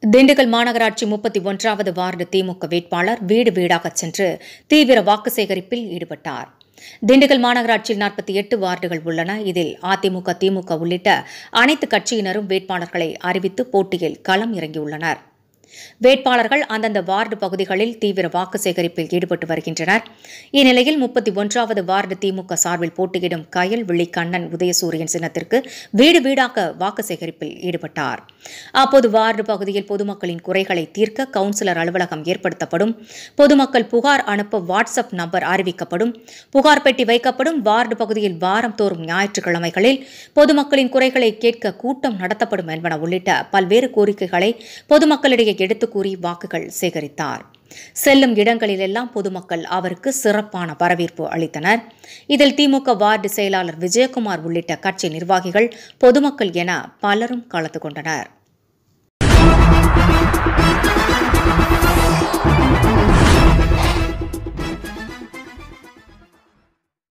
திண்டுக்கல் மாநகராட்சி முப்பத்தி ஒன்றாவது வார்டு திமுக வேட்பாளர் வீடு வீடாக சென்று தீவிர வாக்கு சேகரிப்பில் ஈடுபட்டார் திண்டுக்கல் மாநகராட்சியில் நாற்பத்தி எட்டு வார்டுகள் உள்ளன இதில் அதிமுக திமுக உள்ளிட்ட அனைத்து கட்சியினரும் வேட்பாளர்களை அறிவித்து போட்டியில் களம் இறங்கியுள்ளனர் வேட்பாளர்கள் அந்தந்த வார்டு பகுதிகளில் தீவிர வாக்கு சேகரிப்பில் ஈடுபட்டு வருகின்றனர் இந்நிலையில் முப்பத்தி ஒன்றாவது வார்டு திமுக சார்பில் போட்டியிடும் கயல்விழி கண்ணன் உதயசூரியன் சின்னத்திற்கு வீடு வீடாக வாக்கு சேகரிப்பில் ஈடுபட்டார் அப்போது வார்டு பகுதியில் பொதுமக்களின் குறைகளை தீர்க்க கவுன்சிலர் அலுவலகம் ஏற்படுத்தப்படும் பொதுமக்கள் புகார் அனுப்ப வாட்ஸ்அப் நம்பர் அறிவிக்கப்படும் புகார் பெட்டி வைக்கப்படும் வார்டு பகுதியில் வாரம் தோறும் ஞாயிற்றுக்கிழமைகளில் பொதுமக்களின் குறைகளை கேட்க கூட்டம் நடத்தப்படும் என்பன உள்ளிட்ட பல்வேறு கோரிக்கைகளை பொதுமக்களிடையே எடுத்துக் கூறி வாக்குகள் சேகரித்தார் செல்லும் இடங்களிலெல்லாம் பொதுமக்கள் அவருக்கு சிறப்பான வரவேற்பு அளித்தனர் இதில் திமுக வார்டு செயலாளர் விஜயகுமார் உள்ளிட்ட கட்சி நிர்வாகிகள் பொதுமக்கள் என பலரும் கலந்து கொண்டனர்